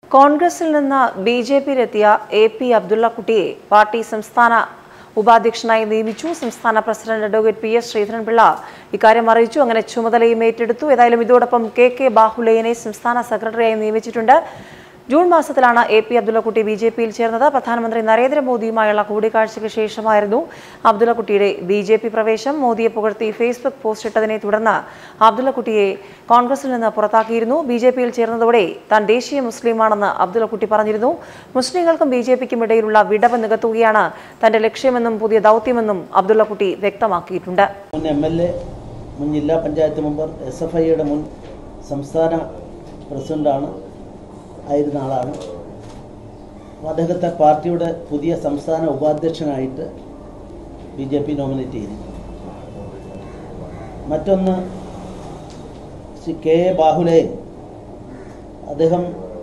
കോൺഗ്രസിൽ നിന്ന് B J പിയിലെത്തിയ എ പി അബ്ദുള്ളക്കുട്ടിയെ പാർട്ടി സംസ്ഥാന ഉപാധ്യക്ഷനായി നിയമിച്ചു സംസ്ഥാന president advocate P S Sreedharan Pillai ഇക്കാര്യം അറിയിച്ചു അങ്ങനെ ചുമതലയും ഏറ്റെടുത്തു ഏതായാലും ഇതോടൊപ്പം കെ കെ ബാഹുലേയനെ സംസ്ഥാന സെക്രട്ടറിയായി നിയമിച്ചിട്ടുണ്ട് ജൂൺ മാസത്തിലാണ് A P Abdullakutty B J പിയിൽ ചേർന്നത് പ്രധാനമന്ത്രി നരേന്ദ്രമോദിയുമായുള്ള കൂടിക്കാഴ്ചയ്ക്ക് ശേഷമായിരുന്നു അബ്ദുള്ളക്കുട്ടിയുടെ ബി ജെ പി പ്രവേശം മോദിയെ പുകഴ്ത്തി ഫേസ്ബുക്ക് പോസ്റ്റ് ഇട്ടതിനെ തുടർന്ന് അബ്ദുള്ളക്കുട്ടിയെ കോൺഗ്രസിൽ നിന്ന് പുറത്താക്കിയിരുന്നു ബി ജെ പിയിൽ ചേർന്നതോടെ താൻ ദേശീയ മുസ്ലിമാണെന്ന് അബ്ദുള്ളക്കുട്ടി പറഞ്ഞിരുന്നു മുസ്ലിങ്ങൾക്കും ബി ജെ പിക്കും ഇടയിലുള്ള വിടവ് നികത്തുകയാണ് തന്റെ ലക്ഷ്യമെന്നും പുതിയ ദൗത്യമെന്നും അബ്ദുള്ളക്കുട്ടി വ്യക്തമാക്കിയിട്ടുണ്ട് മുൻ എം എൽ എ മുൻ ജില്ലാ പഞ്ചായത്ത് മെമ്പർ എസ് എഫ് ഐയുടെ മുൻ സംസ്ഥാന പ്രസിഡന്റാണ് ആയിരുന്ന ആളാണ് അപ്പോൾ അദ്ദേഹത്തെ പാർട്ടിയുടെ പുതിയ സംസ്ഥാന ഉപാധ്യക്ഷനായിട്ട് ബി ജെ പി നോമിനേറ്റ് ചെയ്തു മറ്റൊന്ന് ശ്രീ കെ എ ബാഹുലയൻ അദ്ദേഹം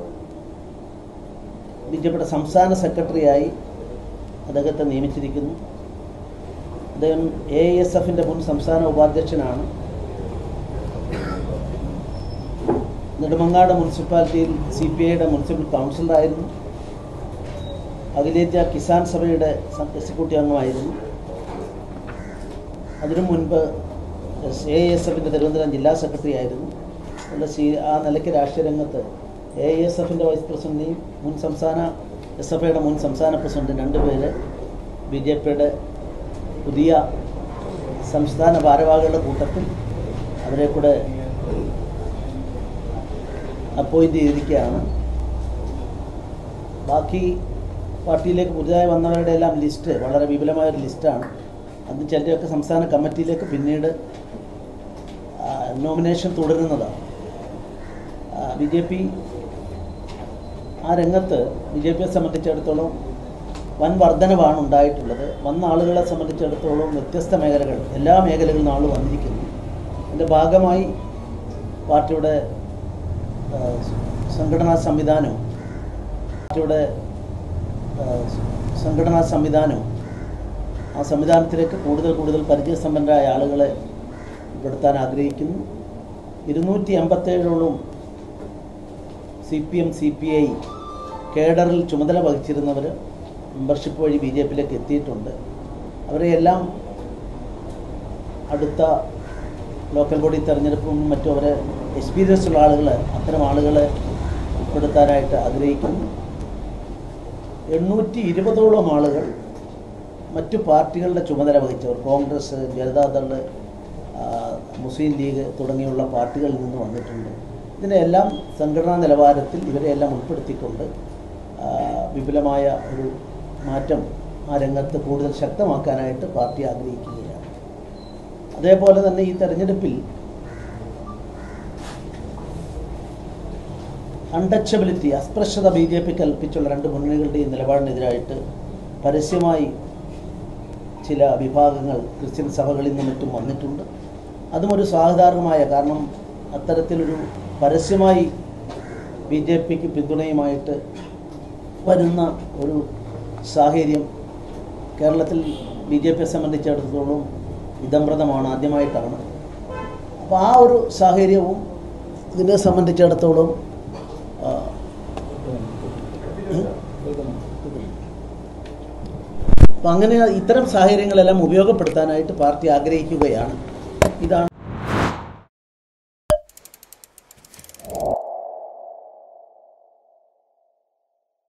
ബി ജെ പിയുടെ സംസ്ഥാന സെക്രട്ടറിയായി അദ്ദേഹത്തെ നിയമിച്ചിരിക്കുന്നു അദ്ദേഹം എ എസ് എഫിൻ്റെ മുൻ സംസ്ഥാന ഉപാധ്യക്ഷനാണ് നെടുമങ്ങാട് മുനിസിപ്പാലിറ്റിയിൽ സി പി ഐയുടെ മുനിസിപ്പൽ കൗൺസിലറായിരുന്നു അഖിലേന്ത്യാ കിസാൻ സഭയുടെ എക്സിക്യൂട്ടീവ് അംഗമായിരുന്നു അതിനു മുൻപ് എ എസ് എഫിൻ്റെ തിരുവനന്തപുരം ജില്ലാ സെക്രട്ടറി ആയിരുന്നു അതുകൊണ്ട് സി ആ നിലയ്ക്ക് രാഷ്ട്രീയ രംഗത്ത് എ എസ് എഫിൻ്റെ വൈസ് പ്രസിഡന്റിനെയും മുൻ സംസ്ഥാന എസ് എഫ് ഐയുടെ മുൻ സംസ്ഥാന പ്രസിഡന്റ് രണ്ടുപേര് ബി ജെ പിയുടെ പുതിയ സംസ്ഥാന ഭാരവാഹികളുടെ കൂട്ടത്തിൽ അവരെ കൂടെ അപ്പോയിൻ്റ് ചെയ്തിരിക്കുകയാണ് ബാക്കി പാർട്ടിയിലേക്ക് പുതുതായി വന്നവരുടെ എല്ലാം ലിസ്റ്റ് വളരെ വിപുലമായ ഒരു ലിസ്റ്റാണ് അത് ചിലരൊക്കെ സംസ്ഥാന കമ്മിറ്റിയിലേക്ക് പിന്നീട് ആ, നോമിനേഷൻ തുടരുന്നതാണ് ബി ജെ പി ആ രംഗത്ത് ബി ജെ പിയെ സംബന്ധിച്ചിടത്തോളം വൻ വർധനവാണ് ഉണ്ടായിട്ടുള്ളത് വന്ന ആളുകളെ സംബന്ധിച്ചിടത്തോളം വ്യത്യസ്ത മേഖലകൾ എല്ലാ മേഖലകളിൽ നിന്നും ആൾ വന്നിരിക്കുന്നു അതിൻ്റെ ഭാഗമായി പാർട്ടിയുടെ ആ, സംഘടനാ സംവിധാനവും പാർട്ടിയുടെ ആ, സംഘടനാ സംവിധാനവും ആ സംവിധാനത്തിലേക്ക് കൂടുതൽ കൂടുതൽ പരിചയസമ്പന്നരായ ആളുകളെ ഉൾപ്പെടുത്താൻ ആഗ്രഹിക്കുന്നു ഇരുന്നൂറ്റി എൺപത്തേഴോളം C P M C P I കേഡറിൽ ചുമതല വഹിച്ചിരുന്നവർ മെമ്പർഷിപ്പ് വഴി ബി ജെ പിയിലേക്ക് എത്തിയിട്ടുണ്ട് അവരെയെല്ലാം അടുത്ത ലോക്കൽ ബോഡി തെരഞ്ഞെടുപ്പും മറ്റും അവരെ എക്സ്പീരിയൻസ് ഉള്ള ആളുകൾ അത്തരം ആളുകളെ ഉൾപ്പെടുത്താനായിട്ട് ആഗ്രഹിക്കുന്നു എണ്ണൂറ്റി ഇരുപതോളം ആളുകൾ മറ്റു പാർട്ടികളുടെ ചുമതല വഹിച്ചവർ കോൺഗ്രസ് ജനതാദൾ ആ, മുസ്ലിം ലീഗ് തുടങ്ങിയുള്ള പാർട്ടികളിൽ നിന്ന് വന്നിട്ടുണ്ട് ഇതിനെല്ലാം സംഘടനാ നിലവാരത്തിൽ ഇവരെയെല്ലാം ഉൾപ്പെടുത്തിക്കൊണ്ട് ആ, വിപുലമായ ഒരു മാറ്റം ആ രംഗത്ത് കൂടുതൽ ശക്തമാക്കാനായിട്ട് പാർട്ടി ആഗ്രഹിക്കുകയാണ് അതേപോലെ തന്നെ ഈ തെരഞ്ഞെടുപ്പിൽ അൺടച്ചബിലിറ്റി അസ്പൃശ്യത ബി ജെ പി കൽപ്പിച്ചുള്ള രണ്ട് മുന്നണികളുടെയും നിലപാടിനെതിരായിട്ട് പരസ്യമായി ചില വിഭാഗങ്ങൾ ക്രിസ്ത്യൻ സഭകളിൽ നിന്നും മറ്റും വന്നിട്ടുണ്ട് അതും ഒരു സ്വാഗതാർഹമായ കാരണം അത്തരത്തിലൊരു പരസ്യമായി ബി ജെ പിക്ക് പിന്തുണയുമായിട്ട് വരുന്ന ഒരു സാഹചര്യം കേരളത്തിൽ ബി ജെ പിയെ സംബന്ധിച്ചിടത്തോളം ഇതംപ്രദമാണ് ആദ്യമായിട്ടാണ് അപ്പോൾ ആ ഒരു സാഹചര്യവും ഇതിനെ സംബന്ധിച്ചിടത്തോളം ആ, ഉം? അപ്പം അങ്ങനെ ഇത്തരം സാഹചര്യങ്ങളെല്ലാം ഉപയോഗപ്പെടുത്താനായിട്ട് പാർട്ടി ആഗ്രഹിക്കുകയാണ് ഇതാണ്